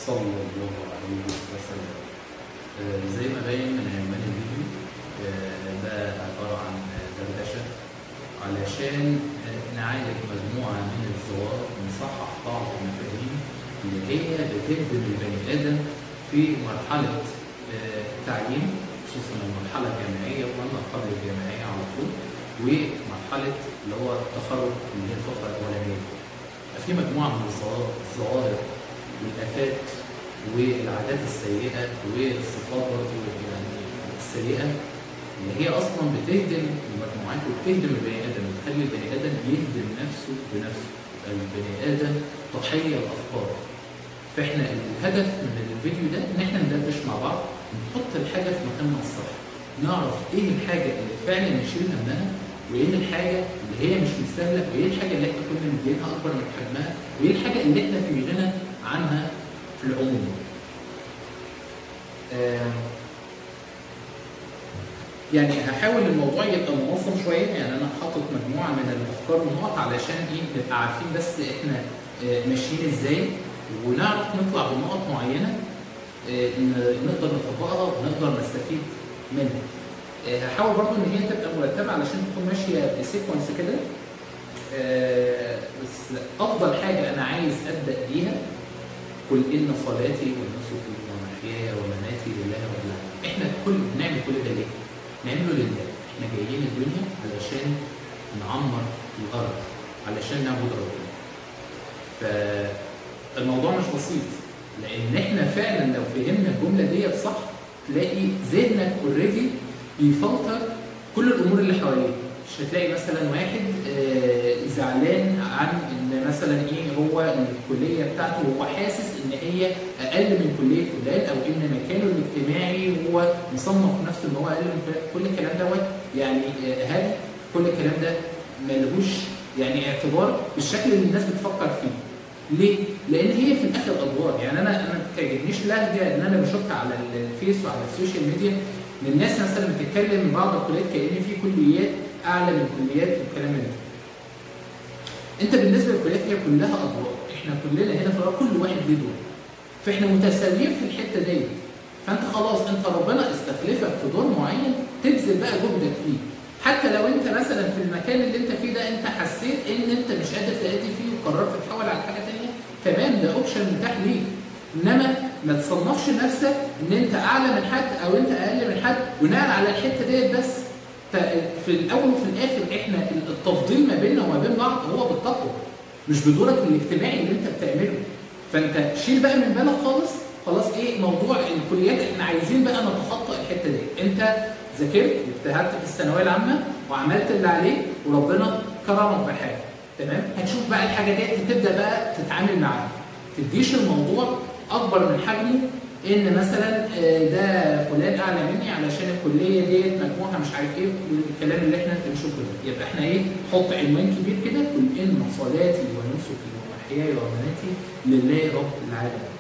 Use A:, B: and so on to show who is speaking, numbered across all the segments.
A: صلى الله عليه وسلم آه، زي ما باين من عنوان الفيديو آه، ده عبارة عن دردشة علشان آه، نعالج مجموعة من الظواهر ونصحح بعض المفاهيم اللي هي بتهدم البني آدم في مرحلة آه، التعليم خصوصا المرحلة الجامعية وما قبل الجامعية على طول ومرحلة اللي هو التخرج اللي هي الفترة الأولانية. في مجموعة من الظواهر الظواهر والآفات والعادات السيئة والصفات برضه يعني السيئة اللي هي أصلا بتهدم المجموعات وبتهدم البني آدم بتخلي البني آدم يهدم نفسه بنفسه يبقى البني آدم ضحية الأفكار فاحنا الهدف من الفيديو ده ان احنا ندردش مع بعض نحط الحاجه في مكانها الصح نعرف ايه الحاجه اللي فعلا نشيل همها وايه الحاجه اللي هي مش مستاهله وايه الحاجه اللي احنا كنا مدينها اكبر من حجمها وايه الحاجه اللي احنا في غنى عنها في العموم آه، يعني هحاول الموضوع يبقى منظم شويه يعني انا حاطط مجموعه من الافكار والنقط علشان ايه نبقى عارفين بس احنا آه، ماشيين ازاي ونعرف نطلع بنقط معينه آه، ن- نقدر نطبقها ونقدر نستفيد منها. آه، هحاول برضو ان هي تبقى مرتبه علشان تكون ماشيه بسيكونس كده. آه، بس افضل حاجه انا عايز ابدا بيها قل ان صلاتي ونسكي ومحياي ومماتي لله رب العالمين. احنا كل بنعمل كل ده ليه؟ نعمله لله. احنا جايين الدنيا علشان نعمر الارض علشان نعبد ربنا. فالموضوع مش بسيط لان احنا فعلا لو فهمنا الجمله ديت صح تلاقي ذهنك اوريدي بيفلتر كل الامور اللي حواليه مش هتلاقي مثلا واحد آه، زعلان عن ان مثلا ايه هو الكليه بتاعته وهو حاسس ان هي اقل من كليه فلان او ان مكانه الاجتماعي هو مصنف نفسه ان هو اقل من فلان كل الكلام دوت يعني آه، هل كل الكلام ده ملهوش يعني اعتبار بالشكل اللي الناس بتفكر فيه ليه؟ لان هي في الاخر ادوار يعني انا انا ما بتعجبنيش لهجه ان انا بشوفها على الفيس وعلى السوشيال ميديا ان الناس مثلا بتتكلم من بعض الكليات كان في كليات اعلى من كليات والكلام ده. انت بالنسبه للكليات هي كلها ادوار، احنا كلنا هنا في الأرض كل واحد ليه دور. فاحنا متساويين في الحته ديت. فانت خلاص انت ربنا استخلفك في دور معين تبذل بقى جهدك فيه. حتى لو انت مثلا في المكان اللي انت فيه ده انت حسيت ان انت مش قادر تأدي فيه وقررت تحول على حاجه ثانيه تمام ده اوبشن متاح ليك انما ما تصنفش نفسك ان انت اعلى من حد او انت اقل من حد بناء على الحته ديت بس ت- في الاول وفي الاخر احنا التفضيل ما بيننا وما بين بعض هو بالتقوى مش بدورك الاجتماعي اللي انت بتعمله فانت شيل بقى من بالك خالص خلاص ايه موضوع الكليات احنا عايزين بقى نتخطى الحته دي انت ذاكرت واجتهدت في الثانويه العامه وعملت اللي عليك وربنا كرمك بحاجه تمام هتشوف بقى الحاجه ديت هتبدا بقى تتعامل معاها تديش الموضوع اكبر من حجمه ان مثلا آه، ده فلان اعلى مني علشان الكليه ديت مجموعها مش عارف ايه والكلام اللي احنا بنشوفه ده يبقى احنا ايه حط عنوان كبير كده قل ان صلاتي ونسكي ومحياي ومماتي لله رب العالمين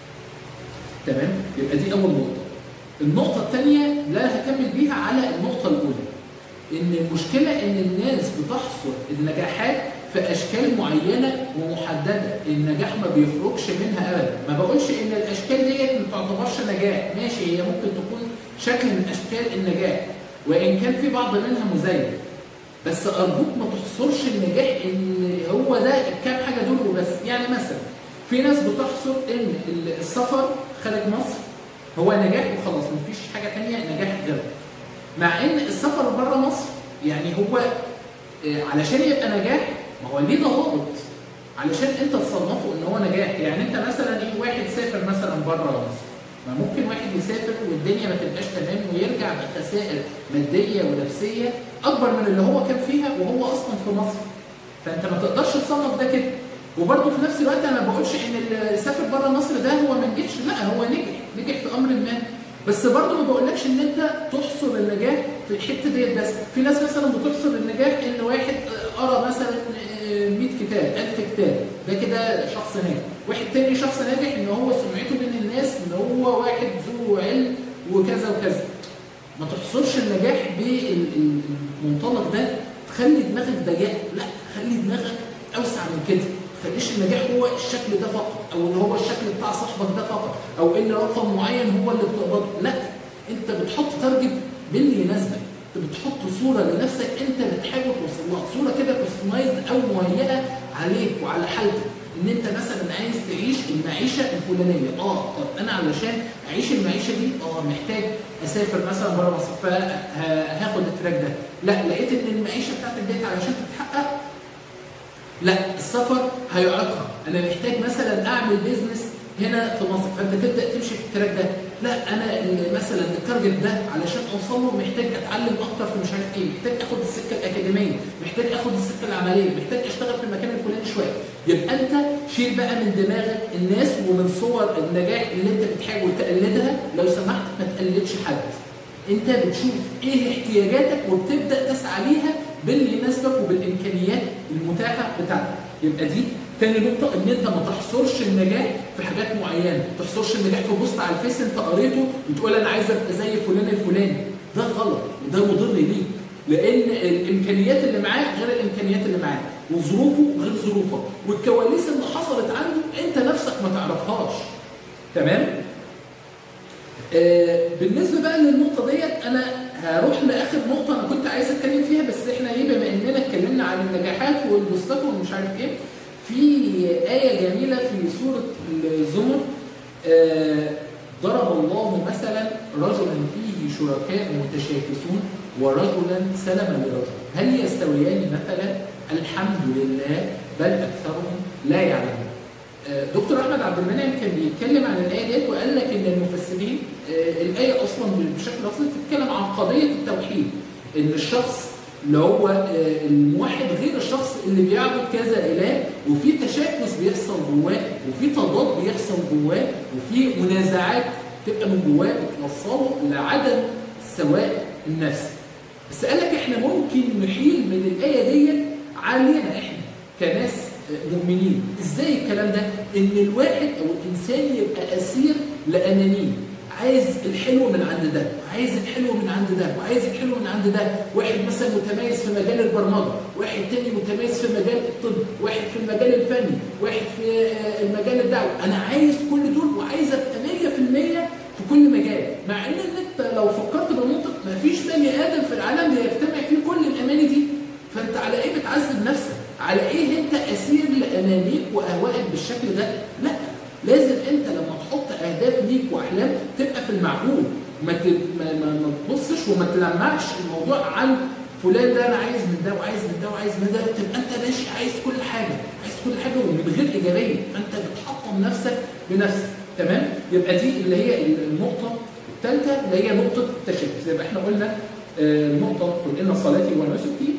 A: تمام يبقى دي اول نقطه النقطه الثانيه لا هكمل بيها على النقطه الاولى ان المشكله ان الناس بتحصر النجاحات في اشكال معينه ومحدده النجاح ما بيخرجش منها ابدا ما بقولش ان الاشكال ديت ما تعتبرش نجاح ماشي هي ممكن تكون شكل من اشكال النجاح وان كان في بعض منها مزيف بس ارجوك ما تحصرش النجاح ان هو ده الكام حاجه دول وبس يعني مثلا في ناس بتحصر ان السفر خارج مصر هو نجاح وخلاص مفيش حاجه ثانيه نجاح غيره مع ان السفر بره مصر يعني هو آه، علشان يبقى نجاح ما هو ليه ضوابط علشان انت تصنفه ان هو نجاح يعني انت مثلا ايه واحد سافر مثلا بره مصر ما ممكن واحد يسافر والدنيا ما تبقاش تمام ويرجع بخسائر ماديه ونفسيه اكبر من اللي هو كان فيها وهو اصلا في مصر فانت ما تقدرش تصنف ده كده وبرضه في نفس الوقت انا ما بقولش ان اللي سافر بره مصر ده هو ما نجحش لا هو نجح نجح في امر ما بس برضه ما بقولكش ان انت تحصر النجاح في الحته ديت بس في ناس مثلا بتحصر النجاح ان واحد قرا مثلا آه، 100 كتاب 1000 كتاب ده كده شخص ناجح واحد تاني شخص ناجح ان هو سمعته بين الناس ان هو واحد ذو علم وكذا وكذا ما تحصرش النجاح بالمنطلق ده تخلي دماغك ضيقه لا خلي دماغك اوسع من كده تخليش النجاح هو الشكل ده فقط او ان هو الشكل بتاع صاحبك ده فقط او ان رقم معين هو اللي بتقبضه لا انت بتحط تارجت باللي يناسبك انت بتحط صوره لنفسك انت بتحاول توصل لها صوره كده كستمايزد او مهيئه عليك وعلى حالتك ان انت مثلا عايز تعيش المعيشه الفلانيه اه طب انا علشان اعيش المعيشه دي اه محتاج اسافر مثلا بره مصر فهاخد التراك ده لا لقيت ان المعيشه بتاعتك ديت علشان تتحقق لا السفر هيعيقها انا محتاج مثلا اعمل بيزنس هنا في مصر فانت تبدا تمشي في التراك ده لا انا ال- مثلا التارجت ده علشان اوصل له محتاج اتعلم اكتر في مش عارف ايه محتاج اخد السكه الاكاديميه محتاج اخد السكه العمليه محتاج اشتغل في المكان الفلاني شويه يبقى انت شيل بقى من دماغك الناس ومن صور النجاح اللي انت بتحاول تقلدها لو سمحت ما تقلدش حد انت بتشوف ايه احتياجاتك وبتبدا تسعى ليها باللي يناسبك وبالامكانيات المتاحه بتاعتك يبقى دي تاني نقطة إن أنت ما تحصرش النجاح في حاجات معينة، ما تحصرش النجاح في بوست على الفيس أنت قريته وتقول أنا عايز أبقى زي فلان الفلاني، ده غلط وده مضر ليك، لأن الإمكانيات اللي معاك غير الإمكانيات اللي معاك، وظروفه غير ظروفك، والكواليس اللي حصلت عنده أنت نفسك ما تعرفهاش. تمام؟ آه، بالنسبه بقى للنقطه ديت انا هروح لاخر نقطه انا كنت عايز اتكلم فيها بس احنا ايه بما اننا اتكلمنا عن النجاحات والبوستات ومش عارف ايه في ايه جميله في سوره الزمر آه، ضرب الله مثلا رجلا فيه شركاء متشاكسون ورجلا سلما لرجل هل يستويان مثلا الحمد لله بل اكثرهم لا يعلمون دكتور احمد عبد المنعم كان بيتكلم عن الايه ديت وقال لك ان المفسرين آه، الايه اصلا بشكل اصلي بتتكلم عن قضيه التوحيد ان الشخص اللي هو آه، الموحد غير الشخص اللي بيعبد كذا اله وفي تشاكس بيحصل جواه وفي تضاد بيحصل جواه وفي منازعات تبقى من جواه بتوصله لعدم سواء النفس بس قال لك احنا ممكن نحيل من الايه ديت علينا احنا كناس مؤمنين ازاي الكلام ده ان الواحد او الانسان يبقى اسير لانانيه عايز الحلو من عند ده عايز الحلو من عند ده وعايز الحلو من عند ده واحد مثلا متميز في مجال البرمجه واحد تاني متميز في مجال الطب واحد في المجال الفني واحد في آه، المجال الدعوي انا عايز كل دول وعايز ابقى 100% في كل مجال مع ان انت لو فكرت بالمنطق مفيش بني ادم في العالم بيجتمع فيه كل الاماني دي فانت على ايه بتعذب نفسك على ايه انت اسير لامانيك واهوائك بالشكل ده لا لازم انت لما تحط اهداف ليك واحلام تبقى في المعقول ما ت- ما, ما, ما تبصش وما تلمعش الموضوع عن فلان ده انا عايز من ده وعايز من ده وعايز من ده تبقى انت ماشي عايز كل حاجه عايز كل حاجه ومن غير ايجابيه فانت بتحطم نفسك بنفسك تمام يبقى دي اللي هي النقطه الثالثه اللي هي نقطه التشكل يبقى احنا قلنا آه، النقطه قل ان صلاتي ونسكي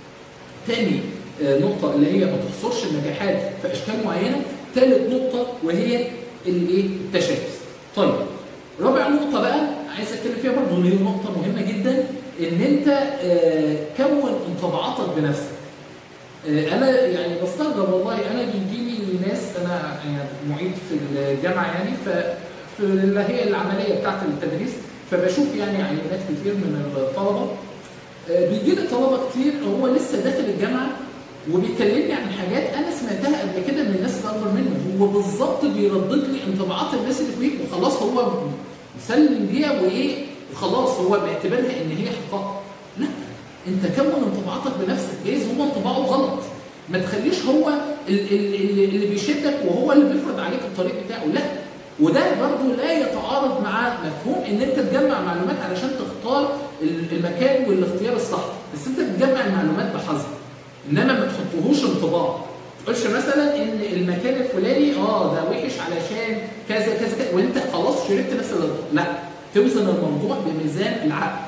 A: تاني آه، نقطة اللي هي ما تحصرش النجاحات في أشكال معينة، ثالث نقطة وهي الايه؟ التشاكس. طيب رابع نقطة بقى عايز أتكلم فيها برضه وهي نقطة مهمة جدا إن أنت آه، كون انطباعاتك بنفسك. آه، أنا يعني بستغرب والله أنا بيجيلي ناس أنا يعني معيد في الجامعة يعني ف في اللي هي العملية بتاعت التدريس فبشوف يعني عينات كتير من الطلبة بيجي لي طلبه كتير هو لسه داخل الجامعه وبيكلمني عن حاجات انا سمعتها قبل كده من الناس اللي اكبر منه هو بالظبط بيردد لي انطباعات الناس اللي فيك وخلاص هو مسلم بيها وايه وخلاص هو باعتبارها ان هي حقائق لا انت كون انطباعاتك بنفسك جايز هو انطباعه غلط ما تخليش هو ال- ال- اللي اللي بيشدك وهو اللي بيفرض عليك الطريق بتاعه لا وده برضه لا يتعارض مع مفهوم ان انت تجمع معلومات علشان تختار ال- المكان والاختيار الصح بس انت بتجمع المعلومات بحذر انما ما تحطهوش انطباع ما تقولش مثلا ان المكان الفلاني اه ده وحش علشان كذا كذا كذا وانت خلاص شربت نفس الانطباع لا توزن الموضوع بميزان العقل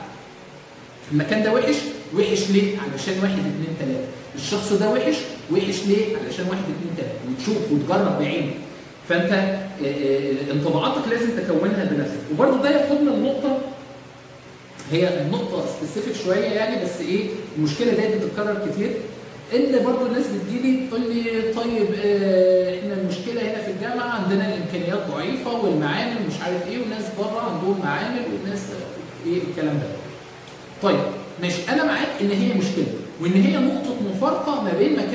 A: المكان ده وحش وحش ليه؟ علشان واحد اتنين تلاته الشخص ده وحش وحش ليه؟ علشان واحد اتنين تلاته وتشوف وتجرب بعينك فانت آه، آه، انطباعاتك لازم تكونها بنفسك وبرده ده ياخدنا النقطه هي النقطه سبيسيفيك شويه يعني بس ايه المشكله دي بتتكرر كتير ان برضه الناس بتجيلي تقول لي طيب آه، احنا المشكله هنا في الجامعه عندنا الامكانيات ضعيفه والمعامل مش عارف ايه وناس بره عندهم معامل والناس آه، ايه الكلام ده. طيب ماشي انا معاك ان هي مشكله وان هي نقطه مفارقه ما بين مكان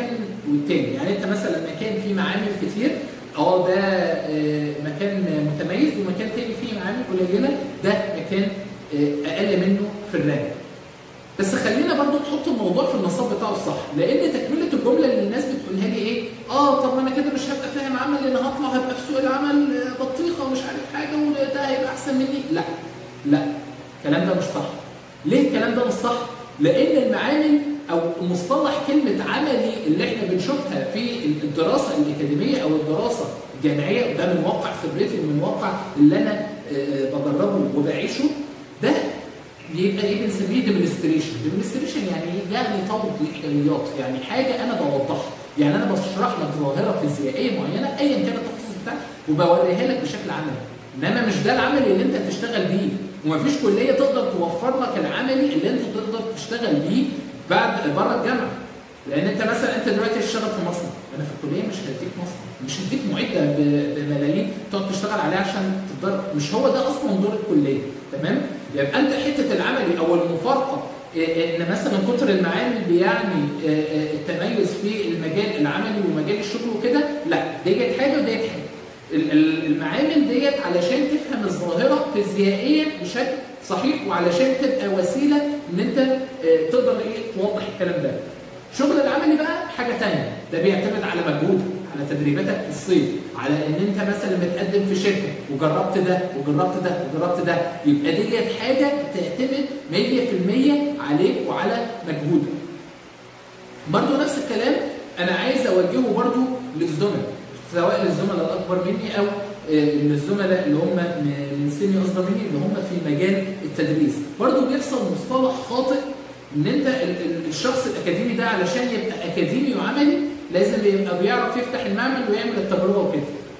A: والتاني يعني انت مثلا مكان فيه معامل كتير اه ده آه، مكان متميز ومكان تاني فيه معامل قليله ده مكان آه، اقل منه في الرانك بس خلينا برضو نحط الموضوع في النصاب بتاعه الصح لان تكمله الجمله اللي الناس بتقولها لي ايه اه طب ما انا كده مش هبقى فاهم عمل لان هطلع هبقى في سوق العمل آه، بطيخه ومش عارف حاجه وده هيبقى احسن مني لا لا الكلام ده مش صح ليه الكلام ده مش صح لان المعامل او مصطلح كلمه عملي اللي احنا بنشوفها في الدراسه الاكاديميه او الدراسه الجامعيه وده من واقع خبرتي ومن واقع اللي انا آه، بجربه وبعيشه ده بيبقى ايه بنسميه ديمونستريشن ديمونستريشن يعني ايه يعني توضيحيات يعني حاجه انا بوضحها يعني انا بشرح لك ظاهره فيزيائيه معينه ايا كان التخصص بتاعك وبوريها لك بشكل عملي انما مش ده العملي اللي انت هتشتغل بيه ومفيش كليه تقدر توفر لك العملي اللي انت تقدر تشتغل بيه بعد بره الجامعه لان انت مثلا انت دلوقتي تشتغل في مصنع انا في الكليه مش هديك مصنع مش هديك معده ب- بملايين تقعد تشتغل عليها عشان تتدرب مش هو ده اصلا دور الكليه تمام يبقى انت حته العملي او المفارقه إيه، ان مثلا كتر المعامل بيعني إيه، إيه، التميز في المجال العملي ومجال الشغل وكده لا ديت حاجه وديت حاجه ال- ال- المعامل ديت علشان تفهم الظاهره فيزيائيا بشكل صحيح وعلشان تبقى وسيله ان انت آه، تقدر ايه توضح الكلام ده. شغل العملي بقى حاجه تانية ده بيعتمد على مجهود على تدريباتك في الصيف على ان انت مثلا متقدم في شركه وجربت ده وجربت ده وجربت ده يبقى ديت حاجه تعتمد 100% عليك وعلى مجهودك. برضو نفس الكلام انا عايز اوجهه برضو للزملاء سواء للزملاء الاكبر مني او آه، للزملاء اللي هم م- من سني اصغر مني اللي هم في مجال التدريس برضو بيحصل مصطلح خاطئ ان انت ال- ال- الشخص الاكاديمي ده علشان يبقى اكاديمي وعملي لازم يبقى بيعرف يفتح المعمل ويعمل التجربه وكده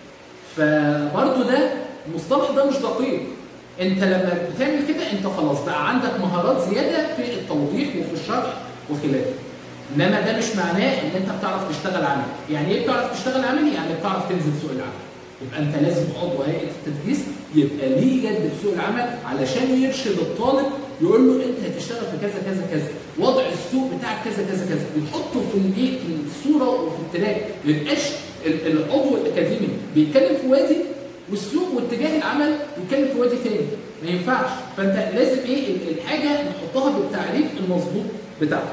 A: فبرضو ده المصطلح ده مش دقيق انت لما بتعمل كده انت خلاص بقى عندك مهارات زياده في التوضيح وفي الشرح وخلافه انما ده مش معناه ان انت بتعرف تشتغل عملي يعني ايه بتعرف تشتغل عملي يعني بتعرف تنزل سوق العمل يبقى انت لازم عضو هيئه التدريس يبقى ليه يد في سوق العمل علشان يرشد الطالب يقول له انت هتشتغل في كذا كذا كذا وضع السوق بتاعك كذا كذا كذا يحطه في الايه في الصوره وفي التراك ما يبقاش ال- العضو الاكاديمي بيتكلم في وادي والسوق واتجاه العمل يتكلم في وادي تاني ما ينفعش فانت لازم ايه ال- الحاجه نحطها بالتعريف المظبوط بتاعها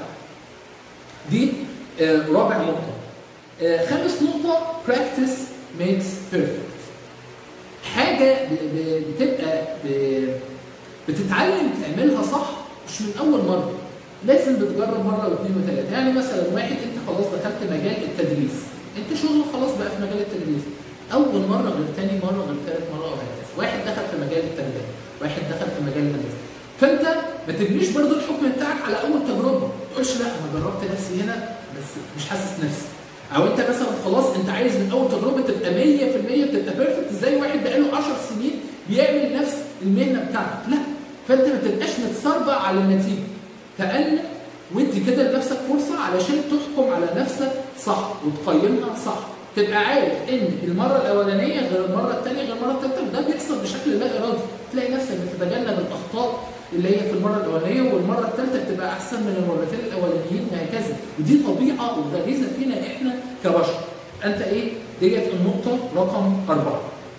A: دي آه، رابع نقطة. آه، خامس نقطة practice makes perfect. حاجة ب- ب- بتبقى ب- بتتعلم تعملها صح مش من أول مرة. لازم بتجرب مرة واثنين وثلاثة، يعني مثلا واحد أنت خلاص دخلت مجال التدريس. أنت شغلك خلاص بقى في مجال التدريس. أول مرة غير تاني مرة غير ثالث مرة وهكذا. واحد دخل في مجال التربية، واحد دخل في مجال الهندسة. فانت ما تبنيش برضو الحكم بتاعك على اول تجربه ما تقولش لا انا جربت نفسي هنا بس مش حاسس نفسي او انت مثلا خلاص انت عايز من اول تجربه تبقى 100% تبقى بيرفكت زي واحد بقاله 10 سنين بيعمل نفس المهنه بتاعتك لا فانت ما تبقاش متسربع على النتيجه تأنى وادي كده لنفسك فرصه علشان تحكم على نفسك صح وتقيمها صح تبقى عارف ان المره الاولانيه غير المره الثانيه غير المره الثالثه وده بيحصل بشكل لا ارادي تلاقي نفسك بتتجنب الاخطاء اللي هي في المره الاولانيه والمره الثالثه بتبقى احسن من المرتين الاولانيين وهكذا ودي طبيعه وغريزه فينا احنا كبشر انت ايه ديت النقطه رقم اربعه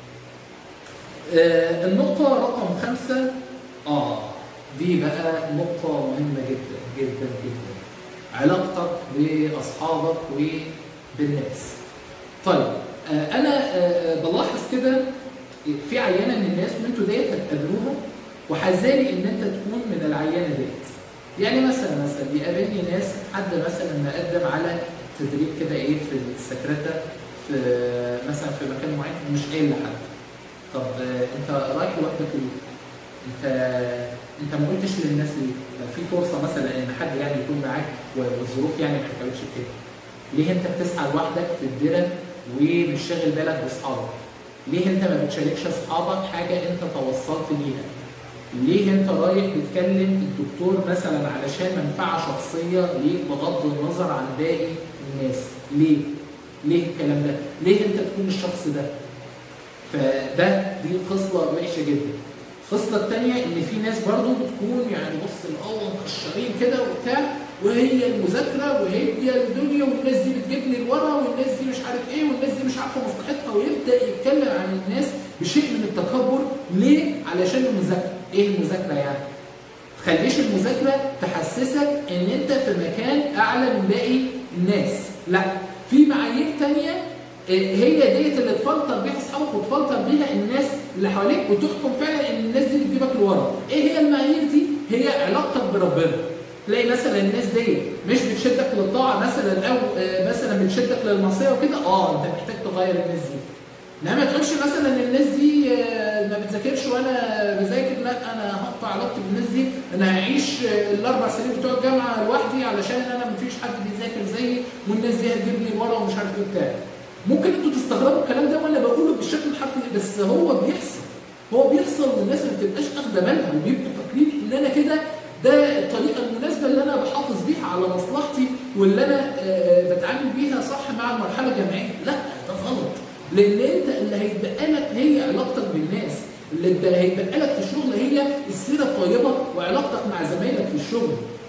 A: آه النقطه رقم خمسه اه دي بقى نقطه مهمه جدا جدا جدا علاقتك باصحابك وبالناس طيب آه انا آه بلاحظ كده في عينه من الناس وانتوا ديت هتقابلوها وحذاري ان انت تكون من العينه ديت. يعني مثلا مثلا بيقابلني ناس حد مثلا مقدم على تدريب كده ايه في السكرتة في مثلا في مكان معين مش قايل لحد. طب آه، انت رايح لوحدك ليه؟ انت انت ما قلتش للناس ليه؟ لو في فرصه مثلا ان حد يعني يكون معاك والظروف يعني ما حكمتش كده. ليه انت بتسعى لوحدك في الدرة ومش شاغل بالك باصحابك؟ ليه انت ما بتشاركش اصحابك حاجه انت توصلت ليها؟ ليه انت رايح بتكلم الدكتور مثلا علشان منفعه شخصيه ليك بغض النظر عن باقي الناس؟ ليه؟ ليه الكلام ده؟ ليه انت تكون الشخص ده؟ فده دي خصله وحشه جدا. الخصله الثانيه ان في ناس برضو بتكون يعني بص الاول مكشرين كده وبتاع وهي المذاكره وهي الدنيا والناس دي بتجيبني لورا والناس دي مش عارف ايه والناس دي مش عارفه مصلحتها ويبدا يتكلم عن الناس بشيء من التكبر ليه؟ علشان المذاكره ايه المذاكره يعني؟ تخليش المذاكره تحسسك ان انت في مكان اعلى من باقي الناس لا في معايير تانية هي ديت اللي تفلتر بيها اصحابك وتفلتر بيها الناس اللي حواليك وتحكم فعلا ان الناس دي بتجيبك لورا ايه هي المعايير دي هي علاقتك بربنا تلاقي مثلا الناس دي مش بتشدك للطاعه مثلا او مثلا بتشدك للمعصيه وكده اه انت محتاج تغير الناس دي لا ما تقولش مثلا الناس دي ما بتذاكرش وانا بذاكر لا انا هقطع علاقتي بالناس دي انا هعيش الاربع سنين بتوع الجامعه لوحدي علشان انا ما فيش حد بيذاكر زيي والناس دي هتجيبني ورا ومش عارف ايه بتاع ممكن انتوا تستغربوا الكلام ده وانا بقوله بالشكل الحرفي بس هو بيحصل هو بيحصل والناس ما بتبقاش اخده بالها وبيبقوا فاكرين ان انا كده ده الطريقه المناسبه اللي انا بحافظ بيها على مصلحتي واللي انا بتعامل بيها صح مع المرحله الجامعيه لا ده غلط لان انت اللي هيتبقى لك هي علاقتك بالناس اللي هيتبقى لك في الشغل هي السيره الطيبه وعلاقتك مع زمايلك في الشغل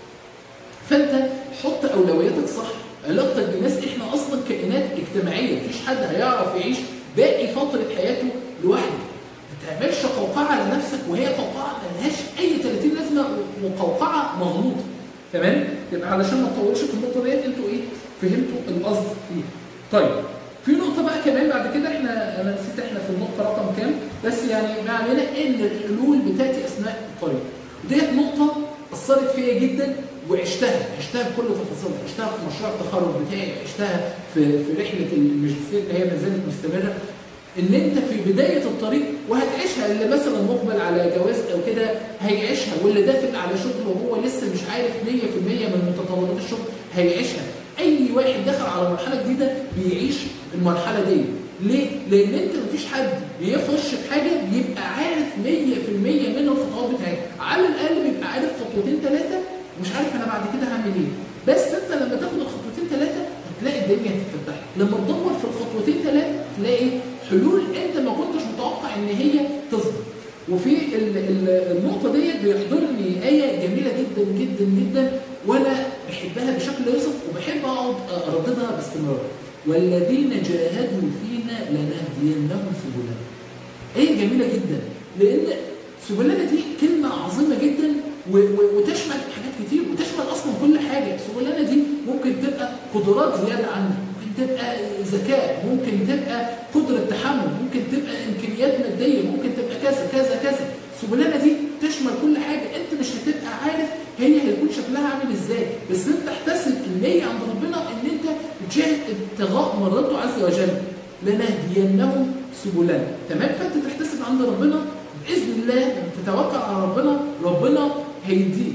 A: فانت حط اولوياتك صح علاقتك بالناس احنا اصلا كائنات اجتماعيه مفيش حد هيعرف يعيش باقي فتره حياته لوحده ما تعملش قوقعه على نفسك وهي قوقعه ملهاش اي 30 لازمه وقوقعه مغلوطه تمام يبقى علشان ما نطولش في النقطه ديت انتوا ايه فهمتوا القصد فيها طيب في نقطه بقى كمان بعد كده احنا انا نسيت احنا في النقطه رقم كام بس يعني ما علينا ان الحلول بتاتي اثناء الطريق وديت نقطه اثرت فيا جدا وعشتها عشتها بكل تفاصيلها عشتها في مشروع التخرج بتاعي عشتها في في رحله الماجستير اللي هي ما زالت مستمره ان انت في بدايه الطريق وهتعيشها اللي مثلا مقبل على جواز او كده هيعيشها واللي داخل على شغل وهو لسه مش عارف 100% من متطلبات الشغل هيعيشها اي واحد دخل على مرحله جديده بيعيش المرحله دي ليه؟ لان انت مفيش حد بيخش في حاجه بيبقى عارف 100% من الخطوات بتاعتها على الاقل بيبقى عارف خطوتين ثلاثه ومش عارف انا بعد كده هعمل ايه بس انت لما تاخد الخطوتين ثلاثه هتلاقي الدنيا هتتفتح لما تدور في الخطوتين ثلاثه تلاقي حلول انت ما كنتش متوقع ان هي تظهر وفي ال ال النقطه ديت بيحضرني ايه جميله جدا جدا جدا وانا بحبها بشكل يوصف وبحب اقعد ارددها باستمرار والذين جاهدوا فينا لنهدينهم سبلنا ايه جميله جدا لان سبلنا دي كلمه عظيمه جدا وتشمل حاجات كتير وتشمل اصلا كل حاجه سبلنا دي ممكن تبقى قدرات زياده عندك ممكن تبقى ذكاء ممكن تبقى قدره تحمل ممكن تبقى امكانيات ماديه ممكن تبقى كذا كذا كذا سبلنا دي تشمل كل حاجه انت مش هتبقى عارف هي هيكون شكلها عامل ازاي بس انت احتسب النيه عند ربنا ان انت بتجاهد ابتغاء مرضاته عز وجل لنهدينهم سبلنا تمام فانت تحتسب عند ربنا باذن الله تتوكل على ربنا ربنا هيديك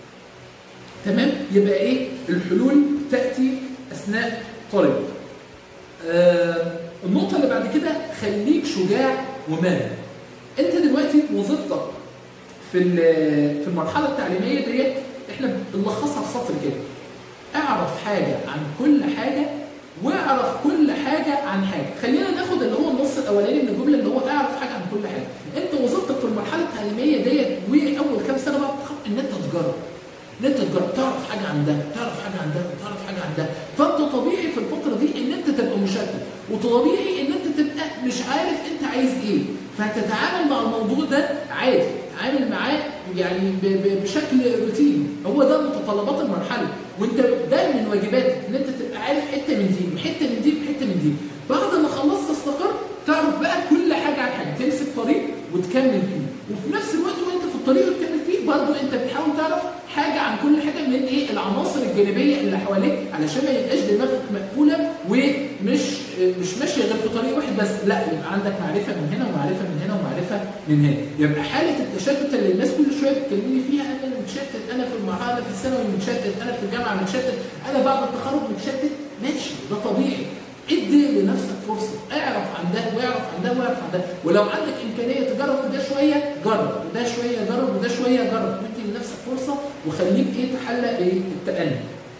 A: تمام يبقى ايه الحلول تاتي اثناء طريق آه النقطه اللي بعد كده خليك شجاع ومانع انت دلوقتي وظيفتك في في المرحله التعليميه ديت احنا بنلخصها في سطر كده اعرف حاجه عن كل حاجه واعرف كل حاجه عن حاجه خلينا ناخد اللي هو النص الاولاني من الجمله اللي هو اعرف حاجه عن كل حاجه انت وظيفتك في المرحله التعليميه ديت واول كام سنه بقى ان انت تجرب ان انت تجرب تعرف حاجه عن ده تعرف حاجه عن ده تعرف حاجه عن ده فانت طبيعي في الفتره دي ان انت تبقى مشتت وطبيعي ان انت تبقى مش عارف انت عايز ايه فهتتعامل مع الموضوع ده عادي عامل معاه يعني بشكل روتين هو ده متطلبات المرحله وانت ده من واجباتك ان انت تبقى عارف حته من دي وحته من دي وحته من دي بعد ما خلصت تستقر تعرف بقى كل حاجه عن حاجه تمسك طريق وتكمل فيه وفي نفس الوقت وانت في الطريق وتكمل فيه برضه انت بتحاول تعرف حاجه عن كل حاجه من ايه العناصر الجانبيه اللي حواليك علشان ما يبقاش دماغك مقفوله ومش مش ماشيه غير في طريق واحد بس لا يبقى عندك معرفه من هنا ومعرفه من هنا ومعرفه من هنا يبقى حاله التشتت اللي الناس كل شويه بتكلمني فيها انا متشتت انا في المرحله في الثانوي متشتت انا في الجامعه متشتت انا بعد التخرج متشتت ماشي ده طبيعي ادي لنفسك فرصه اعرف عن ده واعرف عن ده واعرف عن ده ولو عندك امكانيه تجرب في ده شويه جرب وده شويه جرب وده شويه جرب ادي لنفسك فرصه وخليك ايه تحلى ايه التأني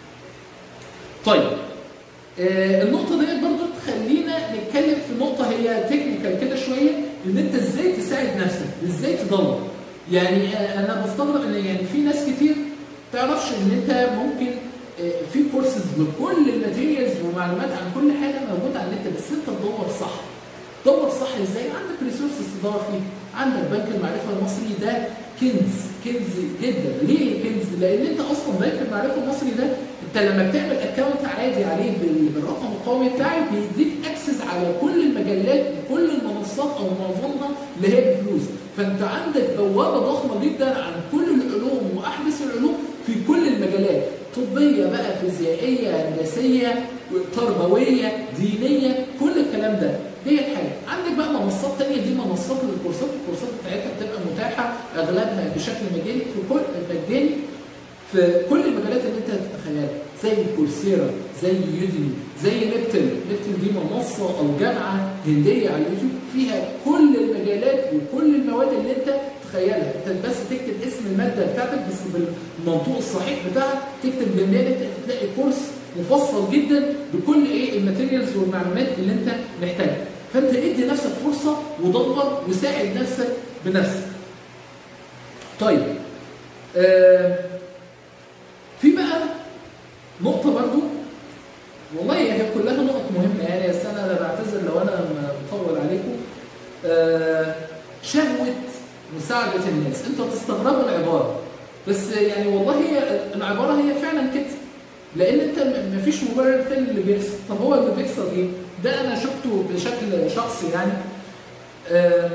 A: طيب آه النقطة ديت برضو تخلينا نتكلم في نقطة هي تكنيكال كده شوية ان انت ازاي تساعد نفسك ازاي تدور يعني آه انا بستغرب ان يعني في ناس كتير تعرفش ان انت ممكن آه، في كورسز بكل الماتيريالز ومعلومات عن كل حاجه موجوده على النت بس انت تدور صح دور صح ازاي عندك ريسورسز تدور فيه عندك بنك المعرفه المصري ده كنز كنز جدا ليه كنز لان انت اصلا بنك المعرفه المصري ده انت لما بتعمل اكونت عادي عليه بال- بالرقم القومي بتاعك بيديك اكسس على كل المجلات وكل المنصات او معظمها اللي هي بفلوس فانت عندك بوابه ضخمه جدا عن كل العلوم واحدث العلوم في كل المجالات طبيه بقى فيزيائيه هندسيه تربويه دينيه كل الكلام ده ديت حاجه عندك بقى منصات تانية دي منصات للكورسات الكورسات بتاعتها بتبقى متاحه اغلبها بشكل مجاني في كل مجاني في كل المجالات اللي انت تتخيلها زي كورسيرا زي يوديمي زي نبتل نبتل دي منصه او جامعه هنديه على اليوتيوب فيها كل المجالات وكل المواد اللي انت تخيلها انت بس تكتب اسم الماده بتاعتك بس بالمنطوق الصحيح بتاعها تكتب جنبها انت هتلاقي كورس مفصل جدا بكل ايه الماتيريالز والمعلومات اللي انت محتاجها فانت ادي نفسك فرصه ودور وساعد نفسك بنفسك طيب آه في بقى نقطة برضو والله هي كلها نقط مهمة يعني بس أنا أنا بعتذر لو أنا م- مطول عليكم آه، شهوة مساعدة الناس أنتوا تستغربوا العبارة بس يعني والله هي العبارة هي فعلا كده لأن أنت م- مفيش مبرر تاني اللي بيحصل طب هو اللي بيحصل إيه؟ ده أنا شفته بشكل شخصي يعني آه،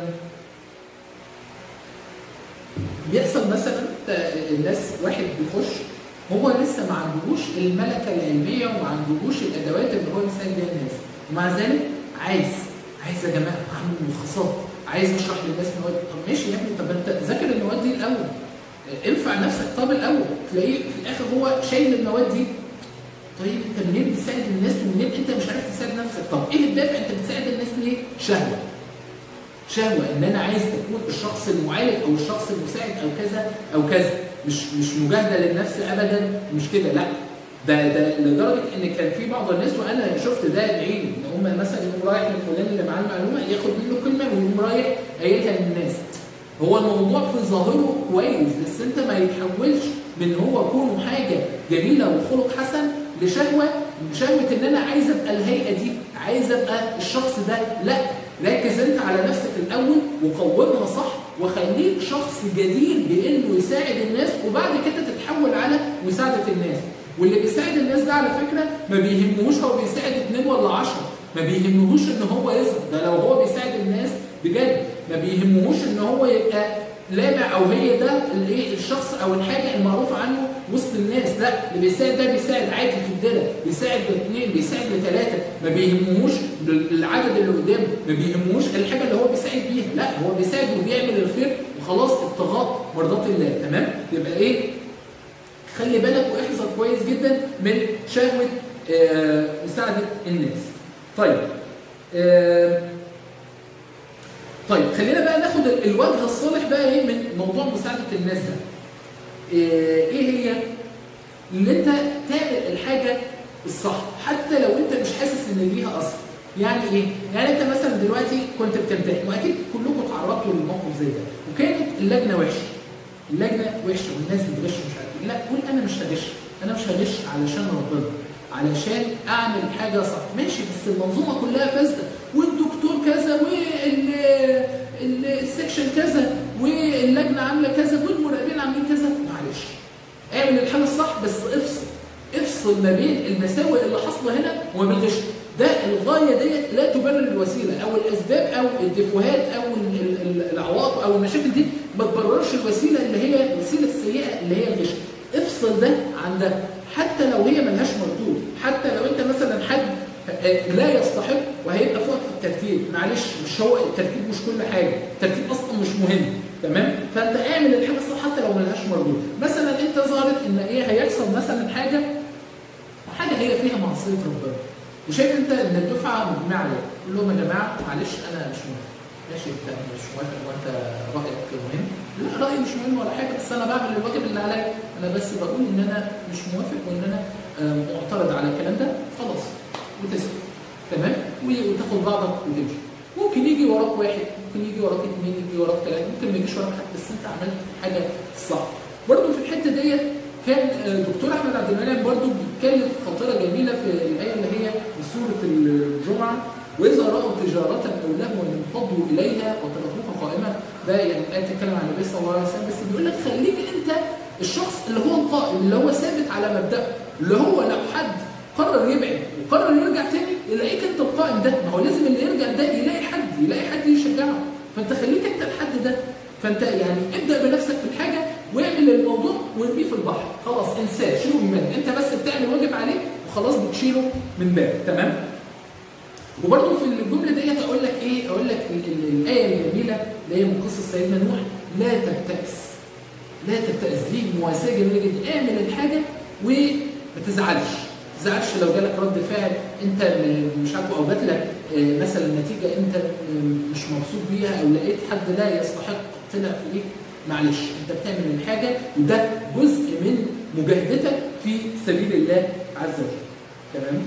A: بيحصل مثلا الناس واحد بيخش هو لسه ما عندهوش الملكه العلميه وما عندهوش الادوات اللي هو يساعد بيها الناس ومع ذلك عايز عايز يا جماعه اعمل ملخصات عايز اشرح للناس مواد طب ماشي يا ابني طب انت ذاكر المواد دي الاول انفع نفسك طب الاول تلاقيه في الاخر هو شايل المواد دي طيب انت منين بتساعد الناس ومنين انت مش عارف تساعد نفسك طب ايه الدافع انت بتساعد الناس ليه شهوه شهوه ان انا عايز تكون الشخص المعالج او الشخص المساعد او كذا او كذا مش مش مجاهده للنفس ابدا مش كده لا ده ده لدرجه ان كان في بعض الناس وانا شفت ده بعيني ان هم مثلا يقوم رايح لفلان اللي معاه المعلومه ياخد منه كلمه ويقوم رايح قايلها للناس هو الموضوع في ظاهره كويس بس انت ما يتحولش من هو كونه حاجه جميله وخلق حسن لشهوه شهوه ان انا عايز ابقى الهيئه دي عايز ابقى الشخص ده لا ركز انت على نفسك الاول وقومها صح وخليك شخص جدير بانه يساعد الناس وبعد كده تتحول على مساعده الناس واللي بيساعد الناس ده على فكره ما بيهمهوش هو بيساعد اثنين ولا عشرة ما بيهمهوش ان هو يظهر ده لو هو بيساعد الناس بجد ما بيهمهوش ان هو يبقى لامع او هي ده الايه الشخص او الحاجه المعروف عنه وسط الناس لا اللي بيساعد ده بيساعد عادي في الدنيا بيساعد باثنين بيساعد بثلاثه ما بيهمهوش العدد اللي قدامه ما بيهمهوش الحاجه اللي هو بيساعد بيها لا هو بيساعد وبيعمل الخير وخلاص ابتغاء مرضات الله تمام يبقى ايه خلي بالك واحذر كويس جدا من شهوه آه مساعده الناس طيب آه طيب خلينا بقى ناخد الوجه الصالح بقى ايه من موضوع مساعده الناس ده ايه هي ان انت تعمل الحاجه الصح حتى لو انت مش حاسس ان ليها اثر يعني ايه يعني انت مثلا دلوقتي كنت بتمتحن واكيد كلكم تعرضتوا للموقف زي ده وكانت اللجنه وحشه اللجنه وحشه والناس بتغش ومش عارف ايه لا قول انا مش هغش انا مش هغش علشان ربنا علشان اعمل حاجه صح ماشي بس المنظومه كلها فاسده والدكتور كذا والسكشن كذا واللجنه عامله كذا والمراقبين عاملين كذا معلش اعمل الحاجه الصح بس افصل افصل ما بين المساوئ اللي حاصله هنا وما بالغش ده الغايه ديت لا تبرر الوسيله او الاسباب او الدفوهات او العواقب او المشاكل دي ما تبررش الوسيله اللي هي الوسيله السيئه اللي هي الغش افصل ده عن ده حتى لو هي ملهاش مردود حتى لو انت مثلا حد لا يستحق وهيبقى فوق في الترتيب معلش مش هو الترتيب مش كل حاجه الترتيب اصلا مش مهم تمام فانت اعمل الحاجه الصح حتى لو ملهاش مردود مثلا انت ظهرت ان ايه هيحصل مثلا حاجه حاجه هي فيها معصيه ربنا وشايف انت ان الدفعه مجمعه عليها قول لهم يا جماعه معلش انا مش موافق ماشي انت مش موافق وانت رايك مهم لا رايي مش مهم ولا حاجه بس انا بعمل الواجب اللي عليا انا بس بقول ان انا مش موافق وان انا معترض على الكلام ده خلاص وتسكت تمام وتاخد بعضك وتمشي ممكن يجي وراك واحد ممكن يجي وراك اثنين يجي وراك ثلاثه ممكن ما يجيش وراك حد بس انت عملت حاجه صح برضه في الحته ديت كان آه، دكتور احمد عبد المنعم برضو بيتكلم في خطيره جميله في الايه اللي هي في سوره الجمعه واذا راوا تجاره او لهوا انفضوا اليها وتركوها قائمه ده يعني الايه بتتكلم عن النبي صلى الله عليه وسلم بس بيقول لك خليك انت الشخص اللي هو القائم اللي هو ثابت على مبدأه اللي هو لو حد قرر يبعد وقرر يرجع تاني يلاقيك انت القائم ده ما هو لازم اللي يرجع ده يلاقي حد يلاقي حد يشجعه فانت خليك انت الحد ده فانت يعني ابدا بنفسك في الحاجه واعمل الموضوع وارميه في البحر خلاص انساه شيله من بالك انت بس بتعمل واجب عليه وخلاص بتشيله من بالك تمام وبرضه في الجمله ديت اقول لك ايه اقول لك ال- ال- الايه الجميله اللي هي من قصه سيدنا نوح لا تبتئس لا تبتئس دي مواساه جميله جدا اعمل الحاجه وما تزعلش ما تزعلش لو جالك رد فعل انت م- مش عاجبه او جات لك آه، مثلا نتيجه انت آه، مش مبسوط بيها او لقيت حد لا يستحق طلع فيك معلش انت بتعمل الحاجه وده جزء من مجاهدتك في سبيل الله عز وجل تمام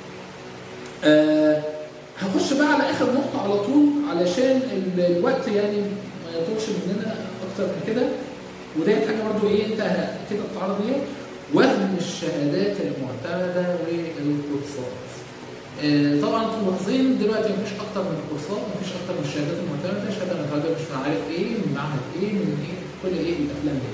A: آه هخش بقى على اخر نقطه على طول علشان ال- الوقت يعني ما يطولش مننا اكتر من كده وديت حاجه برضو ايه انت كده بتعرض ليها وهم الشهادات المعتمده والكورسات. آه، طبعا انتم ملاحظين دلوقتي مفيش اكتر من الكورسات مفيش اكتر من الشهادات المعتمده شهاده معتمده مش عارف ايه من معهد ايه من ايه كل ايه الافلام دي.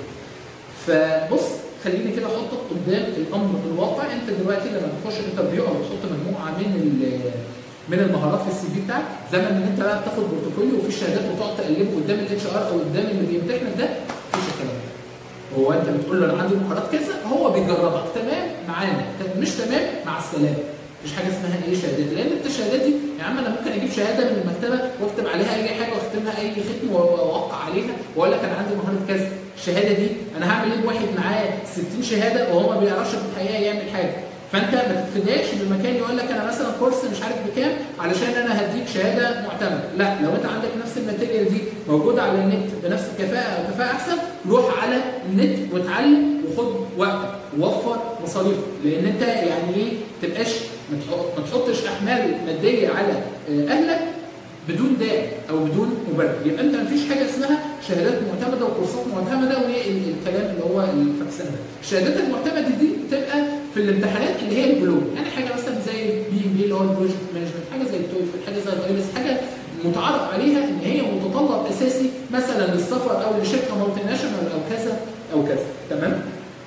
A: فبص خليني كده احطك قدام الامر الواقع انت دلوقتي لما بتخش انترفيو او بتحط مجموعه من ال- من المهارات في السي في بتاعك زمن ان انت بقى بتاخد بورتفوليو وفي شهادات وتقعد تقلبه قدام الاتش ار او قدام اللي بيمتحنك ده مفيش الكلام ده. هو انت بتقول له انا عندي مهارات كذا هو بيجربك تمام معانا طب مش تمام مع السلامه مفيش حاجه اسمها ايه شهادات لان انت الشهادات دي يا عم انا ممكن اجيب شهاده من المكتبه واكتب عليها اي حاجه واختمها اي ختم واوقع عليها واقول لك انا عندي مهاره كذا الشهاده دي انا هعمل ايه بواحد معاه 60 شهاده وهو ما بيعرفش في الحقيقه يعمل حاجه فانت ما تتخدعش بمكان يقول لك انا مثلا كورس مش عارف بكام علشان انا هديك شهاده معتمده لا لو انت عندك نفس الماتيريال دي موجوده على النت بنفس الكفاءه او كفاءه احسن روح على النت واتعلم وخد وقتك ووفر مصاريفك لان انت يعني ايه ما تبقاش ما تحط- ما تحطش احمال ماديه على آه، اهلك بدون داعي او بدون مبرر يبقى انت مفيش حاجه اسمها شهادات معتمده وكورسات معتمده والكلام اللي هو الفاكسان ده الشهادات المعتمده دي بتبقى في الامتحانات اللي هي البلوغ يعني حاجه مثلا زي البي ام بي اللي هو البروجكت مانجمنت حاجه زي التويفل حاجه زي الايلتس حاجه متعارف عليها ان هي متطلب اساسي مثلا للسفر او لشركه مالتي ناشونال او كذا او كذا تمام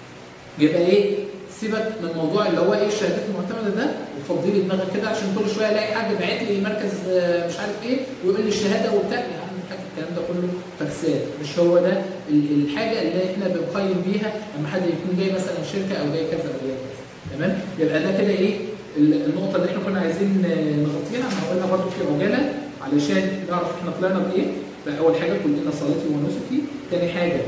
A: يبقى ايه سيبك من موضوع اللي هو ايه الشهادات المعتمده ده وفضي لي دماغك كده عشان كل شويه الاقي حد باعت لي مركز آه، مش عارف ايه ويقول لي الشهاده وبتاع يا عم الحاج الكلام ده كله فكسان مش هو ده ال- الحاجه اللي احنا بنقيم بيها لما حد يكون جاي مثلا شركه او جاي كذا او جاي كذا تمام يبقى ده كده ايه ال- النقطه اللي احنا كنا عايزين آه، نغطيها احنا قلنا برضه في عجاله علشان نعرف احنا طلعنا بايه فاول حاجه كلنا صلاتي ونسكي تاني حاجه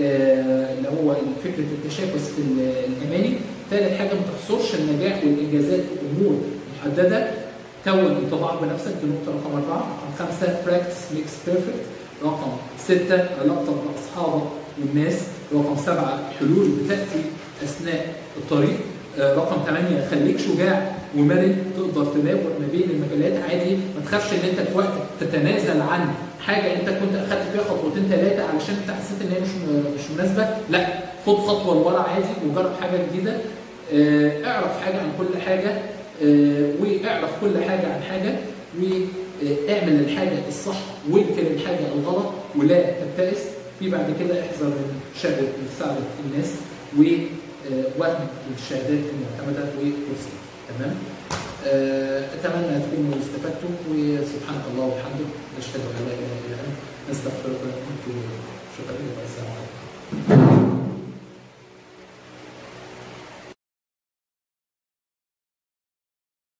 A: آه، اللي هو فكره التشاكس في ال- الاماني ثالث حاجه ما تحصرش النجاح والانجازات في امور محدده كون انطباع بنفسك دي نقطه رقم اربعه رقم خمسه براكتس ميكس بيرفكت رقم سته علاقتك باصحابك والناس رقم سبعه حلول بتاتي اثناء الطريق آه، رقم ثمانيه خليك شجاع ومرن تقدر تناول ما بين المجالات عادي ما تخافش ان انت في وقت تتنازل عن حاجه انت كنت اخدت فيها خطوتين ثلاثه علشان انت حسيت ان هي مش مش مناسبه لا خد خطوه لورا عادي وجرب حاجه جديده آه، اعرف حاجه عن كل حاجه آه، واعرف كل حاجه عن حاجه واعمل الحاجه الصح وانكر الحاجه الغلط ولا تبتئس في بعد كده احذر من شر مساعده الناس ووهم الشهادات المعتمده والكورسات تمام آه، اتمنى تكونوا استفدتم وسبحانك الله وبحمدك نشهد ان لا اله الا انت نستغفرك ونتوب اليك شكرا لك السلام عليكم